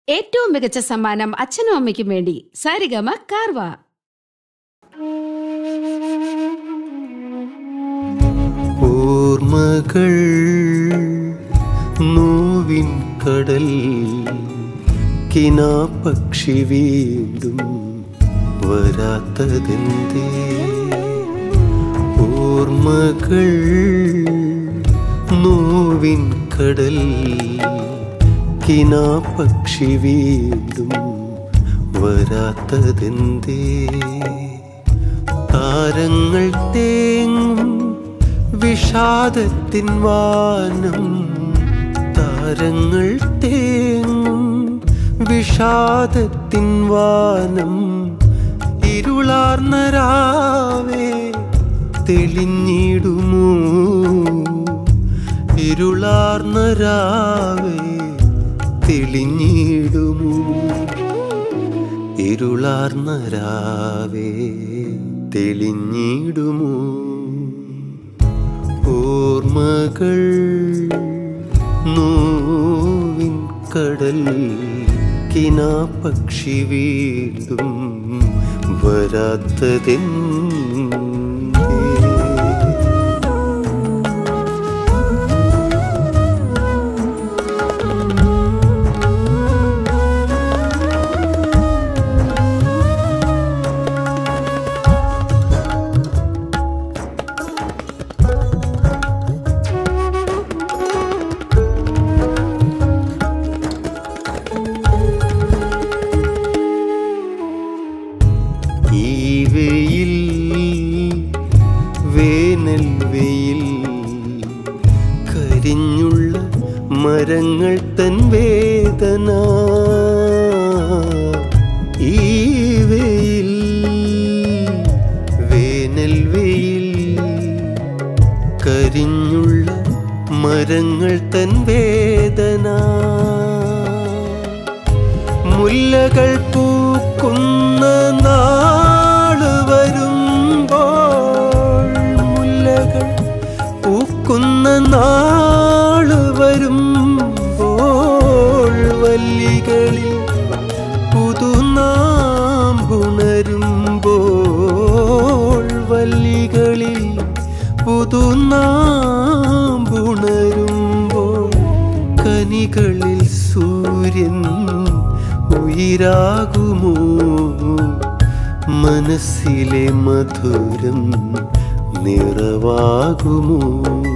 ഏറ്റവും മികച്ച സമ്മാനം അച്ഛനും അമ്മയ്ക്കും വേണ്ടി സാരിഗമ കാർവ ഓർമ്മകൾ നോവിൻ കടൽ കിനാപക്ഷി വീണ്ടും വരാത്തതെന്തേ ഓർമ്മകൾ നോവിൻ കടൽ കിനാപക്ഷി വീണ്ടും വരാത്തതെന്തേ താരങ്ങൾ തേങ്ങും വിഷാദത്തിൻ വാനം താരങ്ങൾ തേങ്ങും വിഷാദത്തിൻ വാനം ഇരുളാർന്ന രാവേ തെളിഞ്ഞിടുമോ ഇരുളാർന്ന രാവേ തെളിഞ്ഞിടുമോ ഇരുളാർന്ന രാവേ തെളിഞ്ഞിടുമോ ഓർമ്മകൾ നോവിൻ കടൽ കിനാപക്ഷി വീണ്ടും വരാത്തതെന്തേ ഈ വെയിൽ വേനൽ വെയിൽ കരിഞ്ഞുള്ള മരങ്ങൾ തൻ വേദന ഈ വെയിൽ വേനൽ വെയിൽ കരിഞ്ഞുള്ള മരങ്ങൾ തൻ വേദന മുല്ലകൾ പൂക്കുന്ന നാള് വരുമ്പോൾ മുല്ലകൾ പൂക്കുന്ന നാള് വരുമ്പോൾ വല്ലികളിൽ പുതുനാമ്പുണരുമ്പോൾ വല്ലികളിൽ പുതുനാമ്പുണരുമ്പോൾ കനികളിൽ സൂര്യൻ ഉയിരാകുമോ മനസ്സിലെ മധുരം നിറവാകുമോ